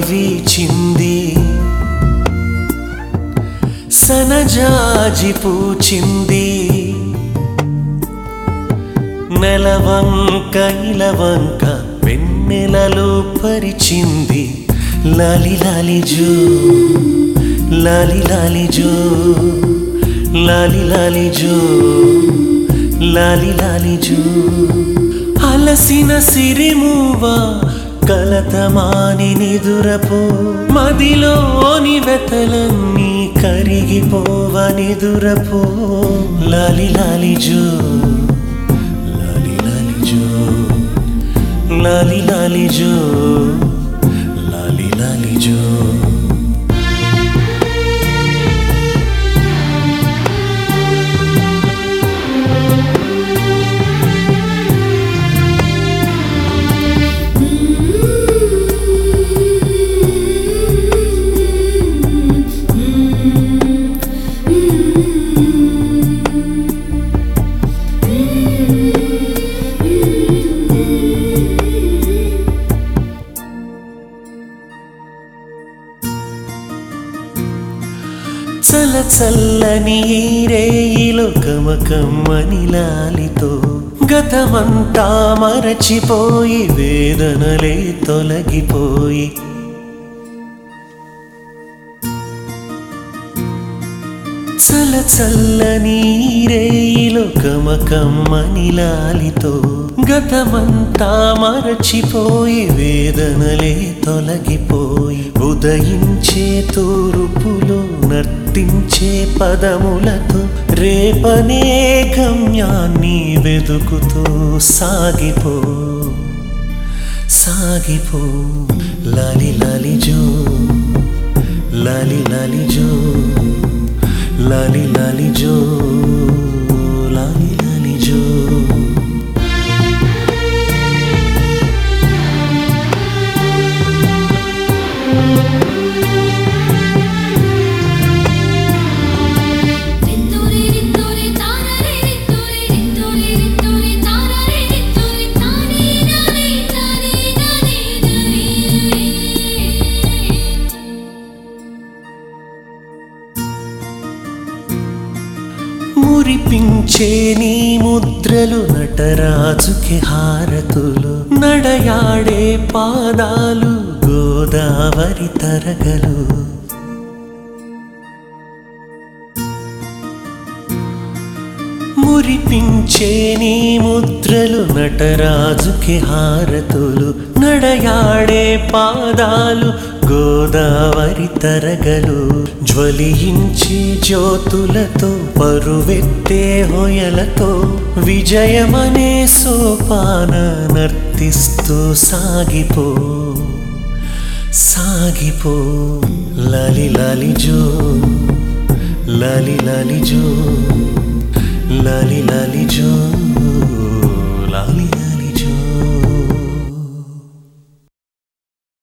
వీచింది సనజాజి పూచింది నెలవంక ఇలవంక వెన్నెలలో పరిచింది లాలి లాలి జో లాలి లాలి జో లాలి లాలి జో లాలి లాలి జో అలసిన సిరిమూవా కలతమాని నిదురపో మదిలోని వెతలన్నీ కరిగిపోవ నిదురపో లాలి లాలి జో లాలి లాలి జో లాలి లాలి జో లాలి లాలి జో చల చల్లని రేయిలో కమకమ్మని లాలితో గతమంతా మరచిపోయి వేదనలే తొలగిపోయి చల చల్లని రేయిలో కమకమ్మని లాలితో గతమంతా మరచిపోయి వేదనలే తొలగిపోయి ఉదయించే తూర్పులో నర్తించే పదములతో రేపనే గమ్యాన్ని వెతుకుతూ సాగిపో సాగిపో లాలి లాలి జో లాలి లాలి జో లాలి లాలి జో లాలి లాలి జో రింతోరి రింతోరి తానరే రింతోరి రింతోరి రింతోరి తానరే రింతోరి తానే నానే నానే నానే నానే మురిపించే నీ ముద్రలు నటరాజుకి హారతులు నడయాడే పాదాలు గోదావరి తరగలు మురిపించే నీ ముద్రలు నటరాజుకి హారతులు నడయాడే పాదాలు గోదావరి తరగలు జ్వలించే జ్యోతులతో పరువెత్తే హొయలతో విజయమనే సోపాన నర్తిస్తూ సాగిపో సాగిపో లాలి లాలి జో లాలి లాలి జో లాలి లాలి జో లాలి లాలి